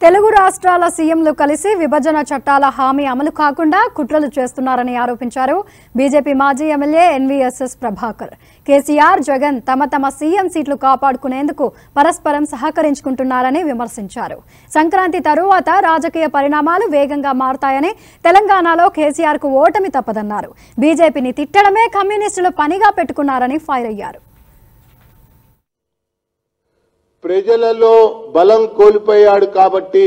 తెలుగు రాష్ట్రాల సీఎంలు కలిసి విభజన చట్టాల హామీ అమలు కాకుండా కుట్రలు చేస్తున్నారని ఆరోపించారు బీజేపీ మాజీ MLA NVSS Prabhakar KCR Jagan తమ తమ సీఎం సీట్లు కాపాడుకునేందుకు పరస్పరం సహకరించుకుంటున్నారని విమర్శించారు సంక్రాంతి తరువాత రాజకీయ పరిణామాలు వేగంగా మారతాయని తెలంగాణలో కేసీఆర్ కు ఓటమి తప్పదన్నారు బీజేపీని తిట్టడమే కమ్యూనిస్టులు పనిగా పెట్టుకున్నారని ఫైర్ అయ్యారు ప్రజలలో బలం కోల్పోయాడు కాబట్టి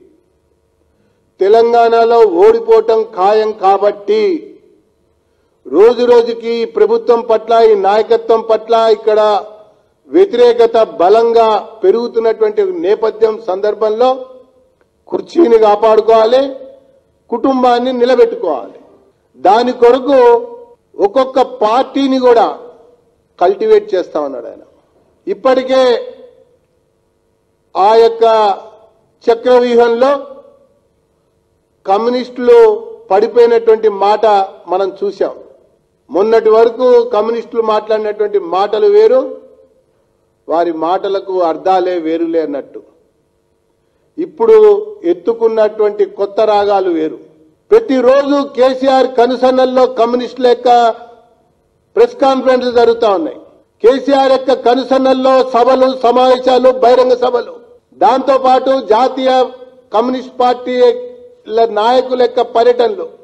తెలంగాణలో ఓడిపోవటం ఖాయం కాబట్టి రోజు రోజుకి ఈ ప్రభుత్వం పట్ల ఈ నాయకత్వం పట్ల ఇక్కడ వ్యతిరేకత బలంగా పెరుగుతున్నటువంటి నేపథ్యం సందర్భంలో కుర్చీని కాపాడుకోవాలి కుటుంబాన్ని నిలబెట్టుకోవాలి దాని కొరకు ఒక్కొక్క పార్టీని కూడా కల్టివేట్ చేస్తా ఉన్నాడు ఆయన ఇప్పటికే ఆ యొక్క చక్రవ్యూహంలో కమ్యూనిస్టులు పడిపోయినటువంటి మాట మనం చూశాం మొన్నటి వరకు కమ్యూనిస్టులు మాట్లాడినటువంటి మాటలు వేరు వారి మాటలకు అర్థాలే వేరులే అన్నట్టు ఇప్పుడు ఎత్తుకున్నటువంటి కొత్త రాగాలు వేరు ప్రతిరోజు కేసీఆర్ కనుసన్నల్లో కమ్యూనిస్టుల యొక్క ప్రెస్ కాన్ఫరెన్స్లు జరుగుతా ఉన్నాయి కేసీఆర్ యొక్క కనుసన్నల్లో సభలు సమావేశాలు బహిరంగ సభలు దాంతో పాటు జాతీయ కమ్యూనిస్ట్ పార్టీ నాయకుల యొక్క పర్యటనలు